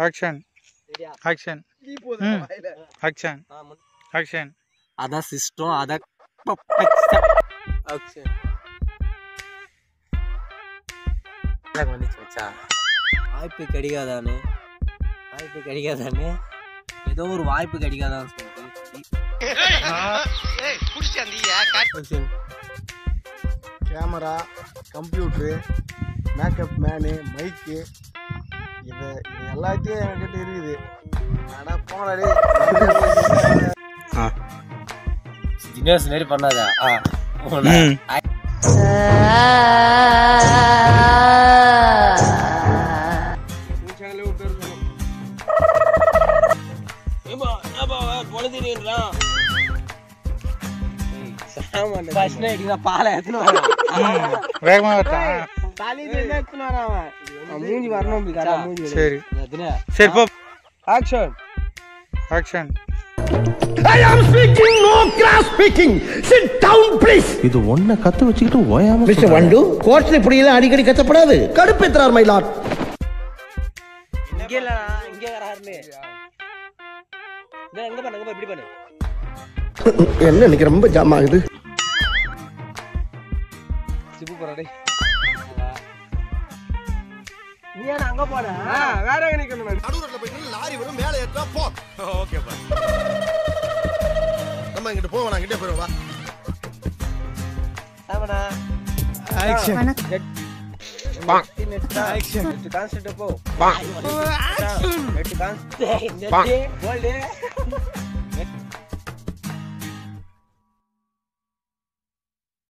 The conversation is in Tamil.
ஆக்ஷன் ஆக்ஷன் ம் ஆக்ஷன் ஆக்ஷன் அதான் சிஸ்டம் அதான் வந்துச்சு மச்சான் வாய்ப்பு கிடைக்காதானே வாய்ப்பு கிடைக்காதானே ஏதோ ஒரு வாய்ப்பு கிடைக்காதான்னு சொல்லிட்டு camera computer makeup man mic இது இது எல்லாத்தையும் என்கிட்ட இருக்குது ஆனால் போனடே தினேஷ் மாரி பண்ணாதா ஆ ம் ஃபர்ஸ்ட் நைட் தான் பாலை எடுத்துன்னு வரேன் ம் வேகமாக வரட்டான் தலையில என்ன எடுத்துன்னு வரான் அவன் அவன் மூஞ்சி வரணும் இப்படி காட்டா மூஞ்சி சரி எத்தனை சரி போ ஆக்ஷன் ஆக்ஷன் இது ஒன்ன கத்து வச்சுக்கிட்டு ஓயாம மிஸ்டர் வண்டு கோர்ட்ல இப்படி எல்லாம் அடிக்கடி கத்தப்படாது கடுப்பேத்துறார் மயிலாட் இங்கே இல்லடா இங்கே வராருன்னு இங்க எங்க பண்ணு எங்க பண்ணு இப்படி பண்ணு என்ன இன்னைக்கு ரொம்ப ஜாம் ஆகுது சிப்பு போறாடே நீ ஏன் அங்க போன வேற எங்க நிக்கணும் நடுவில் போயிட்டு லாரி வரும் மேலே ஏற்றா போ ஓகேப்பா நம்ம இங்கிட்ட போவோம் நான் கிட்டே போயிடுவா ஆமாடா action net action net concept போ action net concept net gold